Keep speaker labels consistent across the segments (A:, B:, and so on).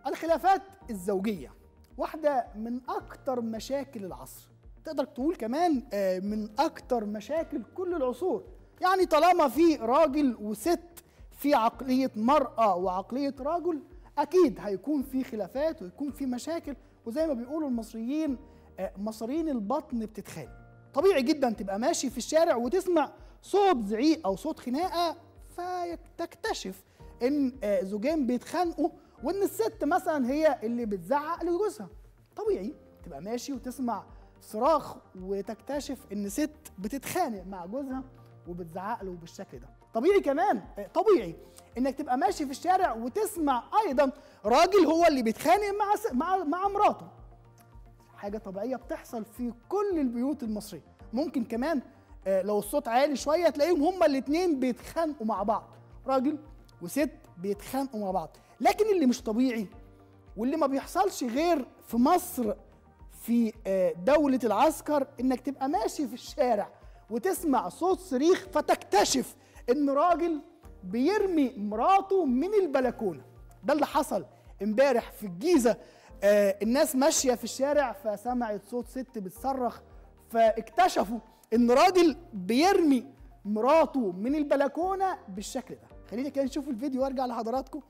A: الخلافات الزوجية واحدة من أكتر مشاكل العصر تقدر تقول كمان آه، من أكتر مشاكل كل العصور يعني طالما في راجل وست في عقلية مرأة وعقلية رجل أكيد هيكون في خلافات ويكون في مشاكل وزي ما بيقولوا المصريين آه، مصارين البطن بتتخانق طبيعي جدا تبقى ماشي في الشارع وتسمع صوت زعيق أو صوت خناقة فتكتشف ان آه، زوجين بيتخانقوا وان الست مثلا هي اللي بتزعق لجوزها طبيعي تبقى ماشي وتسمع صراخ وتكتشف ان ست بتتخانق مع جوزها وبتزعق له بالشكل ده طبيعي كمان آه، طبيعي انك تبقى ماشي في الشارع وتسمع ايضا راجل هو اللي بيتخانق مع س- مع مع مراته حاجه طبيعيه بتحصل في كل البيوت المصريه ممكن كمان آه، لو الصوت عالي شويه تلاقيهم هما الاثنين بيتخانقوا مع بعض راجل وست بيتخانقوا مع بعض لكن اللي مش طبيعي واللي ما بيحصلش غير في مصر في آه، دولة العسكر انك تبقى ماشي في الشارع وتسمع صوت صريخ فتكتشف ان راجل بيرمي مراته من البلكونة ده اللي حصل امبارح في الجيزة آه، الناس ماشية في الشارع فسمعت صوت ست بتصرخ فاكتشفوا ان راجل بيرمي مراته من البلكونة بالشكل ده خلينا كده نشوف الفيديو وارجع لحضراتكم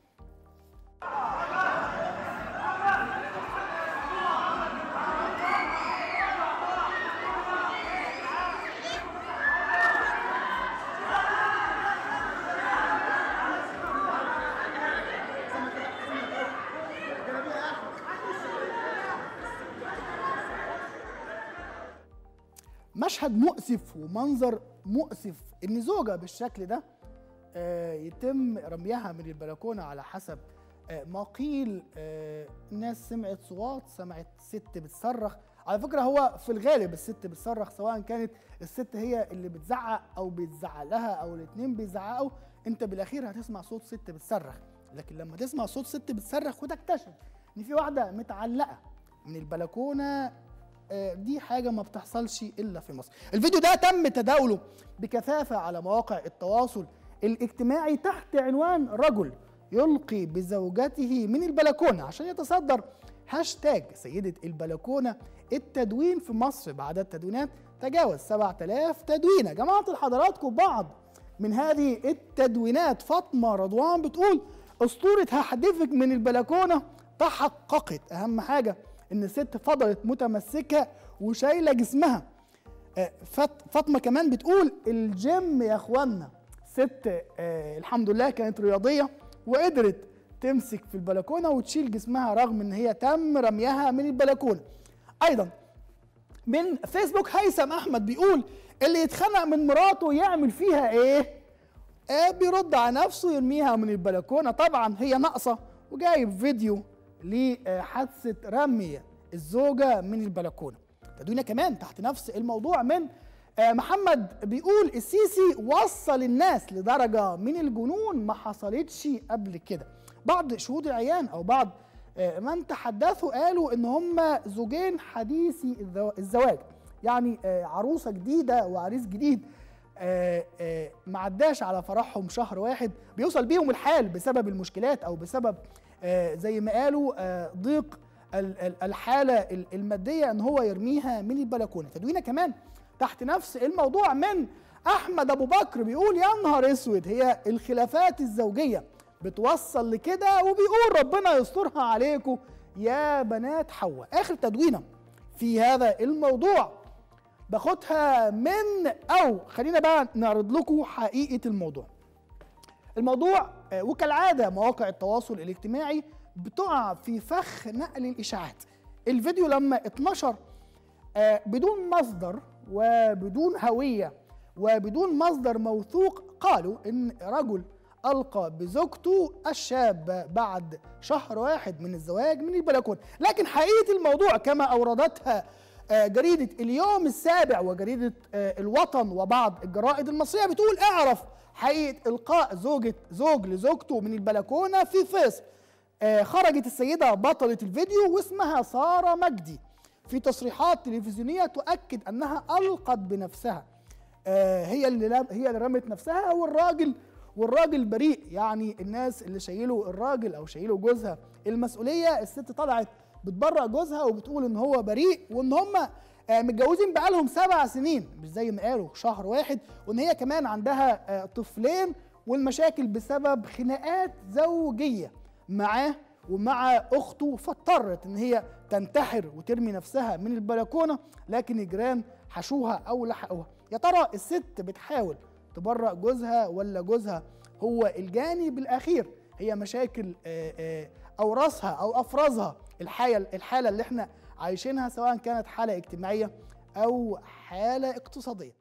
A: مشهد مؤسف ومنظر مؤسف ان زوجة بالشكل ده آه، يتم رميها من البلكونة على حسب آه، ما قيل آه، الناس سمعت صوات سمعت ست بتصرخ على فكرة هو في الغالب الست بتصرخ سواء كانت الست هي اللي بتزعق أو بيتزعق لها أو الاتنين بيزعقوا أنت بالأخير هتسمع صوت ست بتصرخ لكن لما تسمع صوت ست بتصرخ وتكتشف إن في واحدة متعلقة من البلكونة آه، دي حاجة ما بتحصلش إلا في مصر الفيديو ده تم تداوله بكثافة على مواقع التواصل الاجتماعي تحت عنوان رجل يلقي بزوجته من البلكونة عشان يتصدر هاشتاج سيدة البلكونة التدوين في مصر بعد التدوينات تجاوز 7000 تدوين يا جماعة حضراتكم بعض من هذه التدوينات فاطمة رضوان بتقول أسطورة هحدفك من البلكونة تحققت أهم حاجة إن الست فضلت متمسكة وشايلة جسمها آه، فاط- فاطمة كمان بتقول الجيم يا إخوانا ست آه، الحمد لله كانت رياضية وقدرت تمسك في البلكونة وتشيل جسمها رغم إن هي تم رميها من البلكونة أيضا من فيسبوك هيثم احمد بيقول اللي يتخنق من مراته يعمل فيها ايه آه بيرد على نفسه يرميها من البلكونه طبعا هي ناقصه وجايب فيديو لحادثه رمي الزوجه من البلكونه تدوينا كمان تحت نفس الموضوع من آه محمد بيقول السيسي وصل الناس لدرجه من الجنون ما حصلتش قبل كده بعض شهود العيان او بعض آه، من تحدثوا قالوا ان هم زوجين حديثي الزو- الزواج يعني آه، عروسه جديده وعريس جديد آه، آه، ما عداش على فرحهم شهر واحد بيوصل بيهم الحال بسبب المشكلات او بسبب آه، زي ما قالوا آه، ضيق ال- ال- الحاله ال- الماديه ان هو يرميها من البلكونه تدوينه كمان تحت نفس الموضوع من احمد ابو بكر بيقول يا نهار اسود هي الخلافات الزوجيه بتوصل لكده وبيقول ربنا يسترها عليكم يا بنات حواء اخر تدوينه في هذا الموضوع باخدها من او خلينا بقى نعرض لكم حقيقه الموضوع الموضوع آه، وكالعاده مواقع التواصل الاجتماعي بتقع في فخ نقل الاشاعات الفيديو لما اتنشر آه، بدون مصدر وبدون هويه وبدون مصدر موثوق قالوا ان رجل القى بزوجته الشابه بعد شهر واحد من الزواج من البلكونه لكن حقيقه الموضوع كما اوردتها آه، جريده اليوم السابع وجريده آه، الوطن وبعض الجرائد المصريه بتقول اعرف حقيقه القاء زوجة زوج لزوجته من البلكونه في فيصل آه، خرجت السيده بطله الفيديو واسمها ساره مجدي في تصريحات تلفزيونيه تؤكد انها القت بنفسها آه، هي اللي لم- هي اللي رمت نفسها والراجل والراجل بريء يعني الناس اللي شايله الراجل او شايله جوزها المسؤوليه الست طلعت بتبرأ جوزها وبتقول ان هو بريء وان هم آه، متجوزين بقالهم سبع سنين مش زي ما قالوا شهر واحد وان هي كمان عندها آه، طفلين والمشاكل بسبب خناقات زوجيه معاه ومع اخته فاضطرت ان هي تنتحر وترمي نفسها من البلكونه لكن الجيران حشوها او لحقوها يا ترى الست بتحاول تبرأ جوزها ولا جوزها هو الجانب الاخير هي مشاكل آه، آه، اورثها او افرزها الحاله الحاله اللي احنا عايشينها سواء كانت حاله اجتماعيه او حاله اقتصاديه